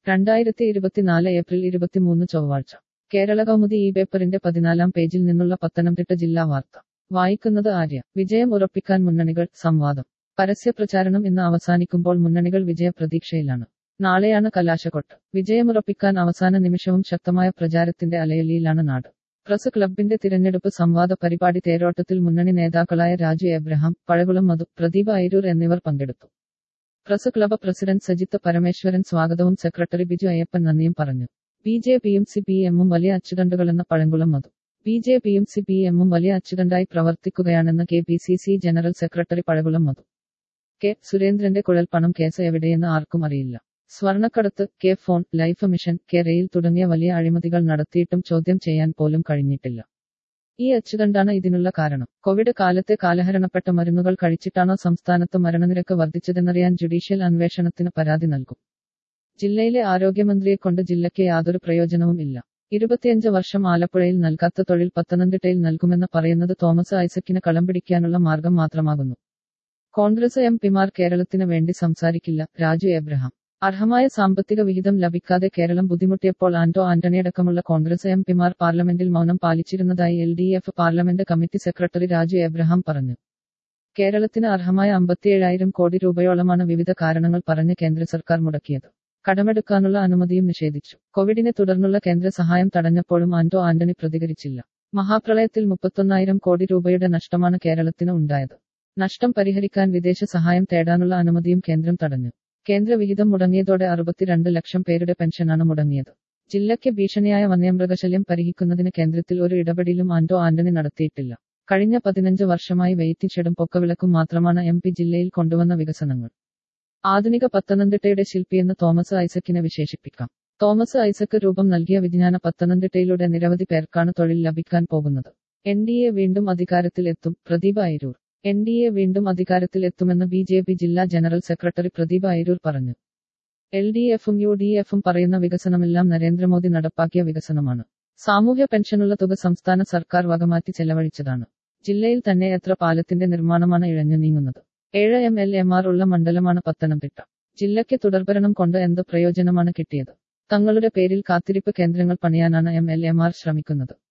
രണ്ടായിരത്തി ഇരുപത്തിനാല് ഏപ്രിൽ ഇരുപത്തിമൂന്ന് ചൊവ്വാഴ്ച കേരള കൗമുദി ഈ പേപ്പറിന്റെ പതിനാലാം പേജിൽ നിന്നുള്ള പത്തനംതിട്ട ജില്ലാ വാർത്ത വായിക്കുന്നത് ആര്യ വിജയം ഉറപ്പിക്കാൻ മുന്നണികൾ സംവാദം പരസ്യപ്രചാരണം ഇന്ന് അവസാനിക്കുമ്പോൾ മുന്നണികൾ വിജയ പ്രതീക്ഷയിലാണ് നാളെയാണ് കലാശക്കൊട്ട് വിജയമുറപ്പിക്കാൻ അവസാന നിമിഷവും ശക്തമായ പ്രചാരത്തിന്റെ അലയലിയിലാണ് നാട് പ്രസ് ക്ലബിന്റെ തിരഞ്ഞെടുപ്പ് സംവാദ പരിപാടി തേരോട്ടത്തിൽ മുന്നണി നേതാക്കളായ രാജു എബ്രഹാം പഴകുളം മധു പ്രദീപ് ഐരൂർ എന്നിവർ പങ്കെടുത്തു press club president Sajith Parameswaran സ്വാഗതവും സെക്രട്ടറി ബിജു അയ്യപ്പൻ നന്ദിയും പറഞ്ഞു ബി ജെ പിയും സി പി എമ്മും വലിയ അച്ചുതണ്ടുകളെന്ന പഴങ്കുളം മധു ബി ജെ പിയും സി പി എമ്മും വലിയ അച്ചുതണ്ടായി പ്രവർത്തിക്കുകയാണെന്ന് K P C C general secretary Pazhakulam Madhu K സുരേന്ദ്രന്റെ കുഴൽപ്പണം കേസ് എവിടെയെന്ന് ആർക്കും അറിയില്ല സ്വർണക്കടത്ത് K phone life mission K rail തുടങ്ങിയ വലിയ അഴിമതികൾ നടത്തിയിട്ടും ചോദ്യം ചെയ്യാൻ പോലും കഴിഞ്ഞിട്ടില്ല ഈ അച്ചുതണ്ടാണ് ഇതിനുള്ള കാരണം കോവിഡ് കാലത്തെ കാലഹരണപ്പെട്ട മരുന്നുകൾ കഴിച്ചിട്ടാണോ സംസ്ഥാനത്ത് മരണനിരക്ക് വർദ്ധിച്ചതെന്നറിയാൻ ജുഡീഷ്യൽ അന്വേഷണത്തിന് പരാതി നൽകും ജില്ലയിലെ ആരോഗ്യമന്ത്രിയെ കൊണ്ട് ജില്ലയ്ക്ക് യാതൊരു പ്രയോജനവും ഇല്ല ഇരുപത്തിയഞ്ച് വർഷം ആലപ്പുഴയിൽ നൽകാത്ത തൊഴിൽ പത്തനംതിട്ടയിൽ നൽകുമെന്ന് പറയുന്നത് തോമസ് ഐസക്കിന് കളം പിടിക്കാനുള്ള മാർഗം മാത്രമാകുന്നു കോൺഗ്രസ് എം പിമാർ കേരളത്തിന് വേണ്ടി സംസാരിക്കില്ല രാജു എബ്രഹാം അർഹമായ സാമ്പത്തിക വിഹിതം ലഭിക്കാതെ കേരളം ബുദ്ധിമുട്ടിയപ്പോൾ ആന്റോ ആന്റണിയടക്കമുള്ള കോൺഗ്രസ് എം പിമാർ പാർലമെന്റിൽ മൗനം പാലിച്ചിരുന്നതായി L D F parliament committee secretary Raju Abraham പറഞ്ഞു കേരളത്തിന് അർഹമായ അമ്പത്തിയേഴായിരം കോടി രൂപയോളമാണ് വിവിധ കാരണങ്ങൾ പറഞ്ഞ് കേന്ദ്ര സർക്കാർ മുടക്കിയത് കടമെടുക്കാനുള്ള അനുമതിയും നിഷേധിച്ചു കോവിഡിനെ തുടർന്നുള്ള കേന്ദ്ര സഹായം തടഞ്ഞപ്പോഴും ആന്റോ ആന്റണി പ്രതികരിച്ചില്ല മഹാപ്രളയത്തിൽ മുപ്പത്തൊന്നായിരം കോടി രൂപയുടെ നഷ്ടമാണ് കേരളത്തിന് ഉണ്ടായത് നഷ്ടം പരിഹരിക്കാൻ വിദേശ സഹായം തേടാനുള്ള അനുമതിയും കേന്ദ്രം തടഞ്ഞു കേന്ദ്ര വിഹിതം മുടങ്ങിയതോടെ അറുപത്തിരണ്ട് ലക്ഷം പേരുടെ പെൻഷനാണ് മുടങ്ങിയത് ജില്ലയ്ക്ക് ഭീഷണിയായ വന്യമൃഗശല്യം പരിഹരിക്കുന്നതിന് കേന്ദ്രത്തിൽ ഒരു ഇടപെടലും ആന്റോ ആന്റണി നടത്തിയിട്ടില്ല കഴിഞ്ഞ പതിനഞ്ച് വർഷമായി വെയിറ്റിംഗ് ഷെഡും പൊക്കവിളക്കും മാത്രമാണ് എം പി ജില്ലയിൽ കൊണ്ടുവന്ന വികസനങ്ങൾ ആധുനിക പത്തനംതിട്ടയുടെ ശില്പിയെന്ന് തോമസ് ഐസക്കിനെ വിശേഷിപ്പിക്കാം തോമസ് ഐസക്ക് രൂപം നൽകിയ വിജ്ഞാന പത്തനംതിട്ടയിലൂടെ നിരവധി പേർക്കാണ് തൊഴിൽ ലഭിക്കാൻ പോകുന്നത് എൻ ഡി എ വീണ്ടും അധികാരത്തിൽ എത്തും Pradeep Airoor N D A വീണ്ടും അധികാരത്തിൽ എത്തുമെന്ന് ബി ജെ പി ജില്ലാ ജനറൽ സെക്രട്ടറി പ്രദീപ് ഐരൂർ പറഞ്ഞു എൽ ഡി എഫും യു ഡി എഫും പറയുന്ന വികസനമെല്ലാം നരേന്ദ്രമോദി നടപ്പാക്കിയ വികസനമാണ് സാമൂഹ്യ പെൻഷനുള്ള തുക സംസ്ഥാന സർക്കാർ വകമാറ്റി ചെലവഴിച്ചതാണ് ജില്ലയിൽ തന്നെ എത്ര പാലത്തിന്റെ നിർമ്മാണമാണ് ഇഴഞ്ഞു നീങ്ങുന്നത് ഏഴ് എം എൽ എമാർ ഉള്ള മണ്ഡലമാണ് പത്തനംതിട്ട ജില്ലയ്ക്ക് തുടർഭരണം കൊണ്ട് എന്ത് പ്രയോജനമാണ് കിട്ടിയത് തങ്ങളുടെ പേരിൽ കാത്തിരിപ്പ് കേന്ദ്രങ്ങൾ പണിയാനാണ് എം എൽ എമാർ ശ്രമിക്കുന്നത്